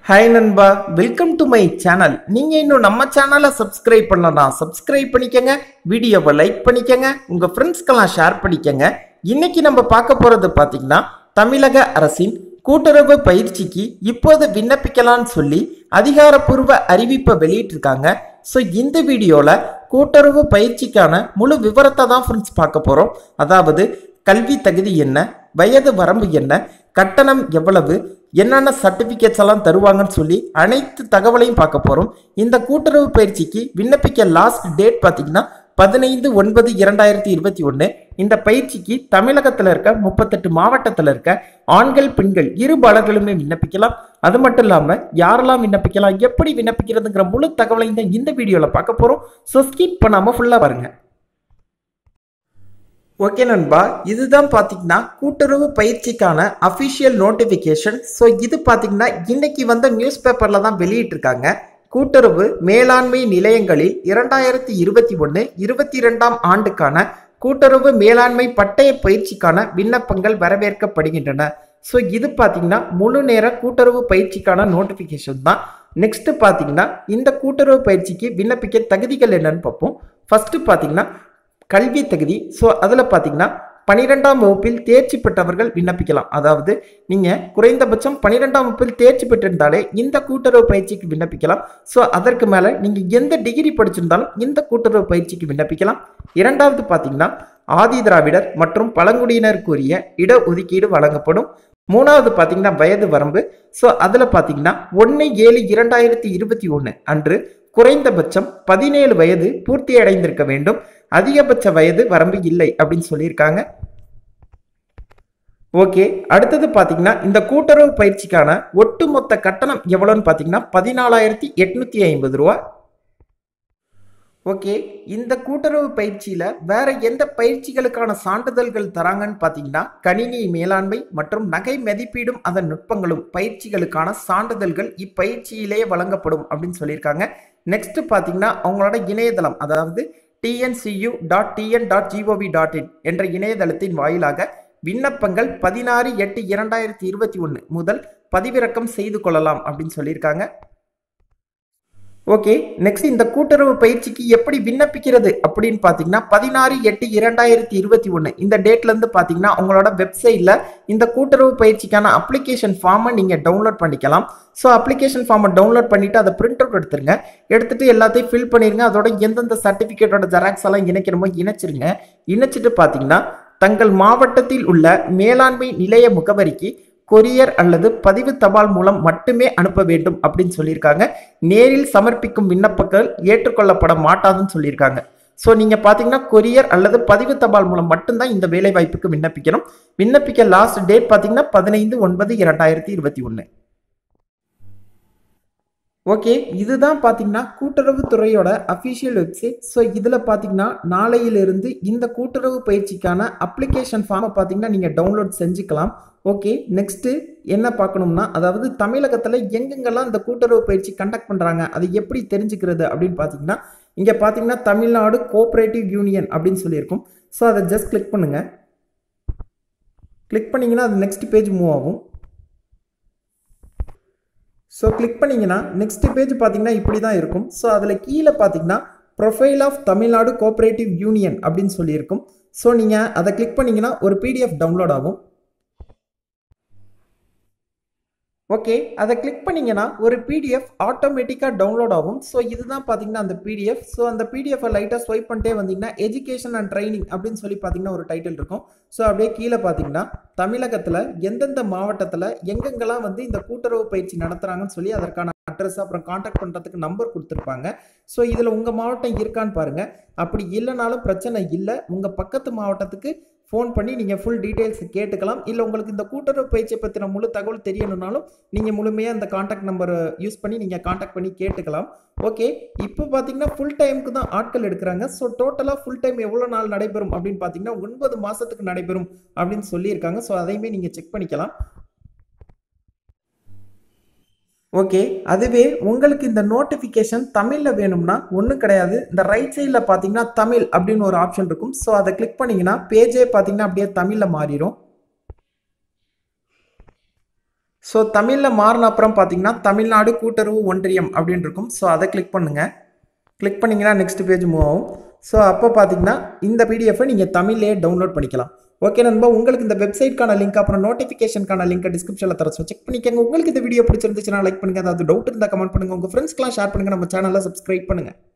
hi நண்பா welcome to my channel நீங்க இன்னும் நம்ம சேனலை சப்ஸ்கிரைப் பண்ணலாம் சப்ஸ்கிரைப் பண்ணிக்கங்க வீடியோவை லைக் பண்ணிக்கங்க உங்க ஃப்ரெண்ட்ஸ்க்கெல்லாம் ஷேர் பண்ணிக்கங்க இன்னைக்கு நம்ம பார்க்க போறது பாத்தீங்கன்னா தமிழக அரசின் கூட்டுறவு பயிற்சிக்கு இப்போது விண்ணப்பிக்கலாம்னு சொல்லி அதிகாரப்பூர்வ அறிவிப்பை வெளியிட்டிருக்காங்க ஸோ இந்த வீடியோவில் கூட்டுறவு பயிற்சிக்கான முழு விவரத்தை தான் ஃப்ரெண்ட்ஸ் பார்க்க போகிறோம் அதாவது கல்வி தகுதி என்ன வயது வரம்பு என்ன கட்டணம் எவ்வளவு என்னென்ன சர்டிஃபிகேட்ஸ் எல்லாம் தருவாங்கன்னு சொல்லி அனைத்து தகவலையும் பார்க்க போகிறோம் இந்த கூட்டுறவு பயிற்சிக்கு விண்ணப்பிக்க லாஸ்ட் டேட் பார்த்தீங்கன்னா பதினைந்து ஒன்பது இரண்டாயிரத்தி இருபத்தி ஒன்று இந்த பயிற்சிக்கு தமிழகத்தில் இருக்க முப்பத்தெட்டு மாவட்டத்தில் இருக்க ஆண்கள் பெண்கள் இரு பாலர்களுமே விண்ணப்பிக்கலாம் அது மட்டும் இல்லாமல் யாரெல்லாம் விண்ணப்பிக்கலாம் எப்படி விண்ணப்பிக்கிறதுங்கிற முழு தகவலையும் தான் இந்த வீடியோவில் பார்க்க போகிறோம் ஸோ ஸ்கிப் பண்ணாமல் ஃபுல்லாக பாருங்க ஓகே நண்பா இதுதான் பார்த்தீங்கன்னா கூட்டுறவு பயிற்சிக்கான அஃபிஷியல் நோட்டிஃபிகேஷன் ஸோ இது பார்த்தீங்கன்னா இன்னைக்கு வந்த நியூஸ் பேப்பரில் தான் வெளியிட்டிருக்காங்க கூட்டுறவு மேலாண்மை நிலையங்களில் இரண்டாயிரத்தி இருபத்தி ஒன்று இருபத்தி ரெண்டாம் ஆண்டுக்கான கூட்டுறவு மேலாண்மை பட்டய பயிற்சிக்கான விண்ணப்பங்கள் வரவேற்கப்படுகின்றன ஸோ இது பார்த்தீங்கன்னா முழு நேர கூட்டுறவு பயிற்சிக்கான நோட்டிஃபிகேஷன் தான் நெக்ஸ்ட் பார்த்தீங்கன்னா இந்த கூட்டுறவு பயிற்சிக்கு விண்ணப்பிக்க தகுதிகள் என்னன்னு பார்ப்போம் ஃபர்ஸ்ட் பார்த்தீங்கன்னா கல்வி தகுதி ஸோ அதில் பார்த்தீங்கன்னா பனிரெண்டாம் வகுப்பில் தேர்ச்சி பெற்றவர்கள் விண்ணப்பிக்கலாம் அதாவது நீங்கள் குறைந்தபட்சம் பன்னிரெண்டாம் வகுப்பில் தேர்ச்சி பெற்றிருந்தாலே இந்த கூட்டுறவு பயிற்சிக்கு விண்ணப்பிக்கலாம் ஸோ அதற்கு மேலே நீங்கள் எந்த டிகிரி படிச்சிருந்தாலும் இந்த கூட்டுறவு பயிற்சிக்கு விண்ணப்பிக்கலாம் இரண்டாவது பார்த்தீங்கன்னா ஆதி திராவிடர் மற்றும் பழங்குடியினருக்குரிய இடஒதுக்கீடு வழங்கப்படும் மூணாவது பார்த்தீங்கன்னா வயது வரம்பு ஸோ அதில் பார்த்தீங்கன்னா ஒன்று ஏழு இரண்டாயிரத்தி இருபத்தி ஒன்று அன்று குறைந்தபட்சம் பதினேழு வயது பூர்த்தி அடைந்திருக்க வேண்டும் அதிகபட்ச வயது வரம்பு இல்லை அப்படின்னு சொல்லியிருக்காங்க ஓகே அடுத்தது பார்த்தீங்கன்னா இந்த கூட்டுறவு பயிற்சிக்கான ஒட்டுமொத்த கட்டணம் எவ்வளோன்னு பார்த்தீங்கன்னா பதினாலாயிரத்தி எட்நூத்தி ஐம்பது ரூபா ஓகே இந்த கூட்டுறவு பயிற்சியில் வேற எந்த பயிற்சிகளுக்கான சான்றிதழ்கள் தராங்கன்னு பார்த்தீங்கன்னா கணினி மேலாண்மை மற்றும் நகை மதிப்பீடும் அதன் நுட்பங்களும் பயிற்சிகளுக்கான சான்றிதழ்கள் இப்பயிற்சியிலேயே வழங்கப்படும் அப்படின்னு சொல்லியிருக்காங்க நெக்ஸ்ட் பார்த்தீங்கன்னா அவங்களோட இணையதளம் அதாவது TNCU dot TN dot GOV dot in என்ற இணையதளத்தின் வாயிலாக விண்ணப்பங்கள் பதினாறு எட்டு இரண்டாயிரத்தி இருபத்தி ஒன்று முதல் பதிவிறக்கம் செய்து கொள்ளலாம் அப்படின்னு சொல்லியிருக்காங்க ஓகே நெக்ஸ்ட் இந்த கூட்டுறவு பயிற்சிக்கு எப்படி விண்ணப்பிக்கிறது அப்படின்னு பார்த்தீங்கன்னா பதினாறு எட்டு இரண்டாயிரத்தி இருபத்தி ஒன்று இந்த டேட்லேருந்து பார்த்தீங்கன்னா உங்களோட வெப்சைட்டில் இந்த கூட்டுறவு பயிற்சிக்கான அப்ளிகேஷன் ஃபார்மை நீங்கள் டவுன்லோட் பண்ணிக்கலாம் ஸோ அப்ளிகேஷன் ஃபார்மை டவுன்லோட் பண்ணிவிட்டு அதை பிரிண்ட் அவுட் எடுத்துருங்க எடுத்துகிட்டு எல்லாத்தையும் ஃபில் பண்ணிடுங்க அதோட எந்தெந்த சர்டிஃபிகேட்டோட ஜெராக்ஸ் எல்லாம் இணைக்கணுமோ இணைச்சிருங்க இணைச்சிட்டு பார்த்தீங்கன்னா தங்கள் மாவட்டத்தில் உள்ள மேலாண்மை நிலைய முகவரிக்கு கொரியர் அல்லது பதிவு தபால் மூலம் மட்டுமே அனுப்ப வேண்டும் அப்படின்னு சொல்லியிருக்காங்க நேரில் சமர்ப்பிக்கும் விண்ணப்பங்கள் ஏற்றுக்கொள்ளப்பட மாட்டாதுன்னு சொல்லியிருக்காங்க ஸோ நீங்கள் பார்த்தீங்கன்னா கொரியர் அல்லது பதிவு தபால் மூலம் மட்டும்தான் இந்த வேலை வாய்ப்புக்கு விண்ணப்பிக்கணும் விண்ணப்பிக்க லாஸ்ட் டேட் பார்த்தீங்கன்னா பதினைந்து ஒன்பது இரண்டாயிரத்தி இருபத்தி ஒன்று ஓகே இதுதான் பார்த்தீங்கன்னா கூட்டுறவு துறையோட அஃபிஷியல் வெப்சைட் ஸோ இதில் பார்த்தீங்கன்னா நாளையிலிருந்து இந்த கூட்டுறவு பயிற்சிக்கான அப்ளிகேஷன் ஃபார்மை பார்த்தீங்கன்னா நீங்கள் டவுன்லோட் செஞ்சுக்கலாம் ஓகே நெக்ஸ்ட்டு என்ன பார்க்கணும்னா அதாவது தமிழகத்தில் எங்கெங்கெல்லாம் இந்த கூட்டுறவு பயிற்சி கண்டக்ட் பண்ணுறாங்க அது எப்படி தெரிஞ்சுக்கிறது அப்படின்னு பார்த்தீங்கன்னா இங்கே பார்த்தீங்கன்னா தமிழ்நாடு கோஆப்ரேட்டிவ் யூனியன் அப்படின்னு சொல்லியிருக்கும் ஸோ அதை ஜஸ்ட் கிளிக் பண்ணுங்கள் கிளிக் பண்ணிங்கன்னா அது நெக்ஸ்ட் பேஜ் மூவ் ஆகும் ஸோ கிளிக் பண்ணிங்கன்னா நெக்ஸ்ட் பேஜ் பார்த்தீங்கன்னா இப்படி தான் இருக்கும் ஸோ அதில் கீழே பார்த்தீங்கன்னா profile of Tamil Nadu cooperative union அப்படின்னு சொல்லியிருக்கும் ஸோ நீங்கள் அதை கிளிக் பண்ணிங்கன்னா ஒரு பிடிஎஃப் டவுன்லோட் ஆகும் ஓகே அதை கிளிக் பண்ணிங்கன்னா ஒரு பிடிஎஃப் ஆட்டோமேட்டிக்காக டவுன்லோட் ஆகும் ஸோ இதுதான் பார்த்தீங்கன்னா அந்த பிடிஎஃப் ஸோ அந்த பிடிஎஃபை லைட்டாக ஸ்வைப் பண்ணிட்டே வந்தீங்கன்னா எஜுகேஷன் அண்ட் ட்ரைனிங் அப்படின்னு சொல்லி பார்த்தீங்கன்னா ஒரு டைட்டில் இருக்கும் ஸோ அப்படியே கீழே பார்த்தீங்கன்னா தமிழகத்தில் எந்தெந்த மாவட்டத்தில் எங்கெங்கெல்லாம் வந்து இந்த கூட்டுறவு பயிற்சி நடத்துகிறாங்கன்னு சொல்லி அதற்கான அட்ரஸ் அப்புறம் காண்டாக்ட் பண்ணுறதுக்கு நம்பர் கொடுத்துருப்பாங்க ஸோ இதில் உங்கள் மாவட்டம் இருக்கான்னு பாருங்கள் அப்படி இல்லைனாலும் பிரச்சனை இல்லை உங்கள் பக்கத்து மாவட்டத்துக்கு ஃபோன் பண்ணி நீங்கள் ஃபுல் டீட்டெயில்ஸ் கேட்டுக்கலாம் இல்லை உங்களுக்கு இந்த கூட்டுறவு பயிற்சியை பற்றின முழு தகவல் தெரியணும்னாலும் நீங்கள் முழுமையாக இந்த காண்டாக்ட் நம்பர் யூஸ் பண்ணி நீங்கள் காண்டாக்ட் பண்ணி கேட்டுக்கலாம் ஓகே இப்போ பார்த்தீங்கன்னா ஃபுல் டைமுக்கு தான் ஆட்கள் எடுக்கிறாங்க ஸோ டோட்டலாக ஃபுல் டைம் எவ்வளோ நாள் நடைபெறும் அப்படின்னு பார்த்தீங்கன்னா ஒன்பது மாதத்துக்கு நடைபெறும் அப்படின்னு சொல்லியிருக்காங்க ஸோ அதையுமே நீங்கள் செக் பண்ணிக்கலாம் ஓகே அதுவே உங்களுக்கு இந்த நோட்டிஃபிகேஷன் தமிழில் வேணும்னா ஒன்றும் கிடையாது இந்த ரைட் சைடில் பார்த்தீங்கன்னா தமிழ் அப்படின்னு ஒரு ஆப்ஷன் இருக்கும் ஸோ அதை கிளிக் பண்ணிங்கன்னா பேஜே பார்த்தீங்கன்னா அப்படியே தமிழில் மாறிடும் ஸோ தமிழில் மாறின அப்புறம் பார்த்தீங்கன்னா தமிழ்நாடு கூட்டுறவு ஒன்றியம் அப்படின்னு இருக்கும் ஸோ அதை கிளிக் பண்ணுங்கள் கிளிக் பண்ணிங்கன்னா நெக்ஸ்ட் பேஜ் மூவ் ஆகும் ஸோ அப்போ பார்த்தீங்கன்னா இந்த பிடிஎஃபை நீங்கள் தமிழ்லேயே டவுன்லோட் பண்ணிக்கலாம் ஓகே நண்பா உங்களுக்கு இந்த வெப்சைட்கான லிங்க் அப்புறம் நோட்டிஃபிகேஷனுக்கான லிங்க் டிஸ்கிரிப்ஷனில் தர செக் பண்ணிக்கோங்க உங்களுக்கு இந்த வீடியோ பிடிச்சிருந்துச்சுன்னா லைக் பண்ணுங்கள் அதாவது டவுட் இருந்தால் கமெண்ட் பண்ணுங்கள் உங்கள் ஃப்ரெண்ட்ஸ்க்கெலாம் ஷேர் பண்ணுங்கள் நம்ம சேனலை சப்ஸ்கிரைப் பண்ணுங்கள்